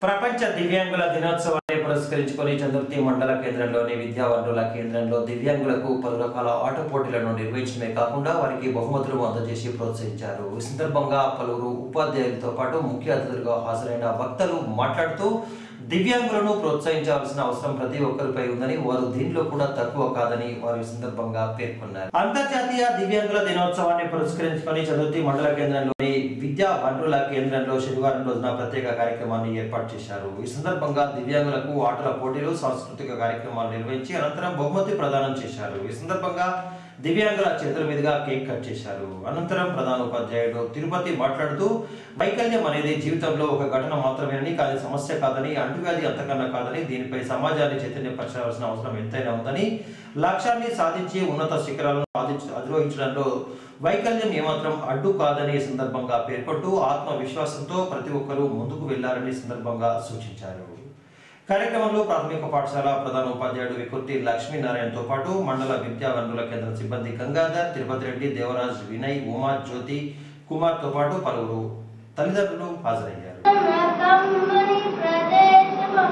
ప్రపంచ దివ్యాంగుల దినోత్సవాన్ని పురస్కరించుకొని చందుర్తి మండల కేంద్రంలోని విద్యా వనరుల కేంద్రంలో దివ్యాంగులకు పలు రకాల ఆట పోటీలను నిర్వహించడమే కాకుండా వారికి బహుమతులు అందజేసి ప్రోత్సహించారు ఈ సందర్భంగా పలువురు ఉపాధ్యాయులతో పాటు ముఖ్య అతిథులుగా హాజరైన వక్తలు మాట్లాడుతూ దివ్యాంగులను ప్రోత్సహించాల్సిన అవసరం ప్రతి ఒక్కరిపై ఉందని వారు దీనిలో కూడా తక్కువ కాదని వారు ఈ సందర్భంగా పేర్కొన్నారు అంతర్జాతీయ దివ్యాంగుల దినోత్సవాన్ని పురస్కరించుకొని చదువుతి మండల కేంద్రంలోని విద్యా వనరుల కేంద్రంలో శనివారం రోజున ప్రత్యేక కార్యక్రమాన్ని ఏర్పాటు చేశారు ఈ సందర్భంగా దివ్యాంగులకు ఆటల పోటీలు సాంస్కృతిక కార్యక్రమాలు నిర్వహించి అనంతరం బహుమతి ప్రదానం చేశారు ఈ సందర్భంగా దివ్యాంగుల చేతుల మీదుగా కేక్ కట్ చేశారు అనంతరం ప్రధాన ఉపాధ్యాయుడు తిరుపతి మాట్లాడుతూ వైకల్యం అనేది జీవితంలో ఒక ఘటన మాత్రమేనని కానీ సమస్య కాదని అంటువ్యాధి అంతకన్నా కాదని దీనిపై సమాజాన్ని చైతన్యపరచాల్సిన అవసరం ఎంతైనా ఉందని లక్ష్యాన్ని సాధించి ఉన్నత శిఖరాలను సాధించ అధిరోహించడంలో వైకల్యం ఏమాత్రం అడ్డు కాదని ఈ సందర్భంగా పేర్కొంటూ ఆత్మవిశ్వాసంతో ప్రతి ఒక్కరూ ముందుకు వెళ్లారని ఈ సందర్భంగా సూచించారు కార్యక్రమంలో ప్రాథమిక పాఠశాల ప్రధాన ఉపాధ్యాయుడు వికుర్తి లక్ష్మీనారాయణతో పాటు మండల విద్యా వనరుల కేంద్ర సిబ్బంది గంగాధర్ తిరుపతి రెడ్డి దేవరాజ్ వినయ్ ఉమా జ్యోతి కుమార్తో పాటు పలువురు తల్లిదండ్రులు హాజరయ్యారు కమ్మని ప్రదేశము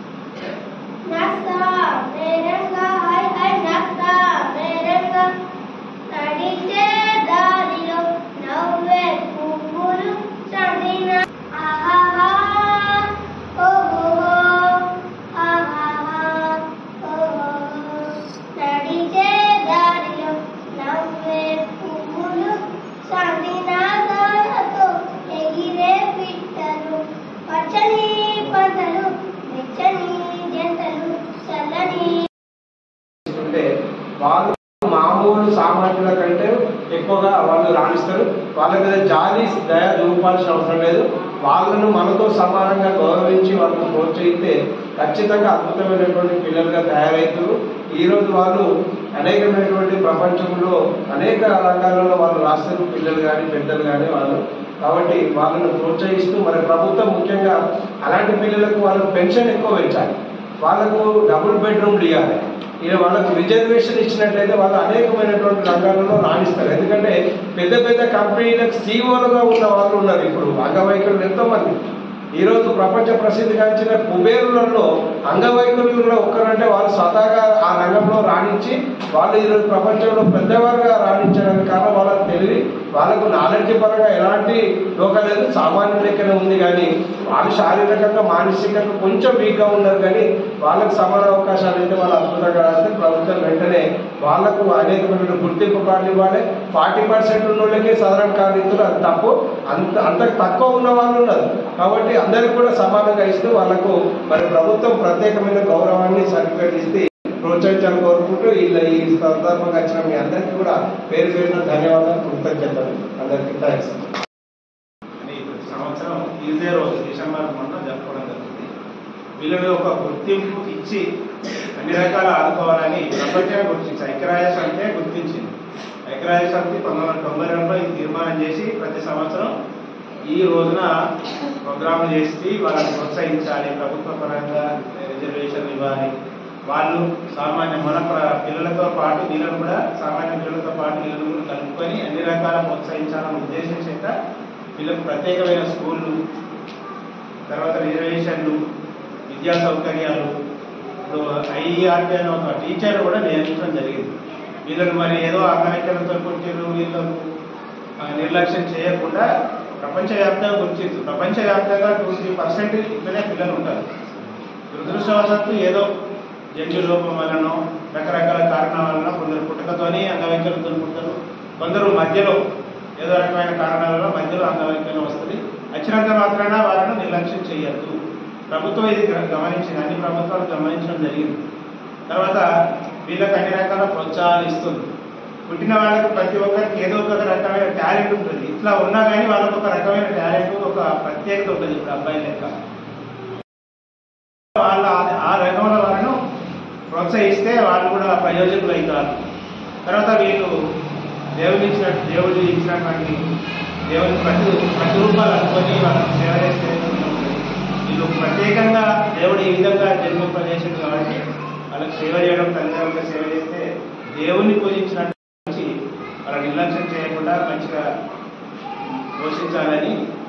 నస్తా మేరంగా హై హై నస్తా మేరంగా నడిచే దారిలో నవ్వే పువ్వులు చదిన ఆహాహా ఓహో ఆహాహా ఓహో నడిచే దారిలో నవ్వే పువ్వులు సందినాదాలతో ఎగిరే పిట్టలు పచ్చని పంటలు వెచ్చని జంటలు చల్లని ఉంటే వాళ్ళు మామూలు సామాన్యుల కంటే ఎక్కువగా వాళ్ళు రాణిస్తారు వాళ్ళ మీద జాలి దయ చూపాల్సిన అవసరం లేదు వాళ్ళను మనతో సమానంగా గౌరవించి వాళ్ళని ప్రోత్సహిస్తే ఖచ్చితంగా అద్భుతమైనటువంటి పిల్లలుగా తయారవుతారు ఈరోజు వాళ్ళు అనేకమైనటువంటి ప్రపంచంలో అనేక రంగాలలో వాళ్ళు రాస్తారు పిల్లలు కానీ పెద్దలు కానీ వాళ్ళు కాబట్టి వాళ్ళను ప్రోత్సహిస్తూ మరి ప్రభుత్వం ముఖ్యంగా అలాంటి పిల్లలకు వాళ్ళకు పెన్షన్ ఎక్కువ పెంచాలి వాళ్ళకు డబుల్ బెడ్రూమ్లు ఇవ్వాలి ఇక వాళ్ళకు రిజర్వేషన్ ఇచ్చినట్లయితే వాళ్ళు అనేకమైనటువంటి రంగాలలో రాణిస్తారు ఎందుకంటే పెద్ద పెద్ద కంపెనీలకు సీఓలుగా ఉన్న వాళ్ళు ఉన్నారు ఇప్పుడు అంగవైకల్యులు ఎంతో మంది ఈరోజు ప్రపంచ ప్రసిద్ధిగాంచిన కుబేరులలో అంగవైకల్యులు కూడా ఒక్కరంటే వాళ్ళు స్వతహాగా ఆ రంగంలో రాణించి వాళ్ళు ఈరోజు ప్రపంచంలో పెద్దవారుగా రాణించడానికి కారణం వాళ్ళ తెలివి వాళ్ళకు నాలెడ్జ్ పరంగా ఎలాంటి లోకం లేదు సామాన్య లెక్కనే ఉంది కానీ వాళ్ళు శారీరకంగా మానసికంగా కొంచెం వీక్గా ఉన్నారు కానీ వాళ్ళకు సమాన అవకాశాలు అయితే వాళ్ళు అద్భుతంగా రాస్తే ప్రభుత్వం వెంటనే వాళ్ళకు అనేకమైన గుర్తింపు కార్డు ఇవ్వాలి ఫార్టీ పర్సెంట్ ఉన్న వాళ్ళకే సాధారణ కార్డు ఇస్తున్నారు అది తప్పు అంత అంత తక్కువ ఉన్న వాళ్ళు ఉన్నారు కాబట్టి అందరికి కూడా సమానంగా ఇస్తూ వాళ్ళకు మరి ప్రభుత్వం ప్రత్యేకమైన గౌరవాన్ని సర్టిఫికేట్ ఇస్తే ప్రోత్సహించాలని కోరుకుంటూ వీళ్ళ ఈ సందర్భంగా వచ్చిన మీ అందరికీ కూడా పేరు పేరున ధన్యవాదాలు కృతజ్ఞతలు అందరికీ థ్యాంక్స్ అని ప్రతి సంవత్సరం ఇదే రోజు డిసెంబర్ మొన్న జరుపుకోవడం జరుగుతుంది వీళ్ళని ఒక గుర్తింపు ఇచ్చి అన్ని రకాల ఆదుకోవాలని ప్రపంచమే గుర్తించి ఐక్యరాజ్య సమితి గుర్తించింది ఐక్యరాజ్య సమితి పంతొమ్మిది వందల తొంభై రెండులో ఇది తీర్మానం చేసి ప్రతి సంవత్సరం ఈ రోజున ప్రోగ్రాంలు చేసి వాళ్ళని ప్రోత్సహించాలి ప్రభుత్వ పరంగా రిజర్వేషన్ ఇవ్వాలి వాళ్ళు సామాన్య మన ప్ర- పిల్లలతో పాటు వీళ్ళను కూడా సామాన్య పిల్లలతో పాటు వీళ్ళను కూడా కలుపుకొని అన్ని రకాల ప్రోత్సహించాలన్న ఉద్దేశం చేత వీళ్ళకు ప్రత్యేకమైన స్కూళ్ళు తర్వాత రిజర్వేషన్లు విద్యా సౌకర్యాలు ఇప్పుడు ఐఈఆర్టీ అనే ఒక టీచర్ కూడా నియమించడం జరిగింది వీళ్ళని మరి ఏదో అంగనైక్యతతో కొట్టిరు వీళ్ళకు ఆ, నిర్లక్ష్యం చేయకుండా ప్రపంచవ్యాప్తంగా గుర్తించు ప్రపంచవ్యాప్తంగా టూ త్రీ పర్సెంట్ ఇట్లనే పిల్లలు ఉంటారు దురదృష్టవశాత్తు ఏదో జన్యు లోపం వలనో రకరకాల కారణాల వలన కొందరు పుట్టకతోని అంగవైకల్యంతో పుడతారు కొందరు మధ్యలో ఏదో రకమైన కారణాల వల్ల మధ్యలో అంగవైకల్యం వస్తుంది వచ్చినంత మాత్రాన వాళ్ళను నిర్లక్ష్యం చేయొద్దు ప్రభుత్వం ఇది గ్ర- గమనించింది అన్ని ప్రభుత్వాలు గమనించడం జరిగింది తర్వాత వీళ్ళకి అన్ని రకాల ప్రోత్సాహాలు ఇస్తుంది పుట్టిన వాళ్ళకి ప్రతి ఒక్కరికి ఏదో ఒక రకమైన టాలెంట్ ఉంటుంది ఇట్లా ఉన్నా కానీ వాళ్ళకి ఒక రకమైన టాలెంట్ ఒక ప్రత్యేకత ఉంటుంది ఇప్పుడు అబ్బాయి లెక్క వాళ్ళ ఆ- ఆ రకముల వాళ్ళను ప్రోత్సహిస్తే వాళ్ళు కూడా ప్రయోజకులు అవుతారు తర్వాత వీళ్ళు దేవుని ఇచ్చినట్టు దేవుడు ఇచ్చినటువంటి దేవుని ప్రతి ప్రతిరూపాలు అనుకొని వాళ్ళకి సేవ చేస్తే వీళ్ళు ప్రత్యేకంగా దేవుడు ఈ విధంగా జన్మింపజేసింది కాబట్టి వాళ్ళకి సేవ చేయడం తల్లిదండ్రులకు సేవ చేస్తే దేవుణ్ణి పూజించినట్టు నుంచి వాళ్ళ నిర్లక్ష్యం చేయకుండా మంచిగా పోషించాలని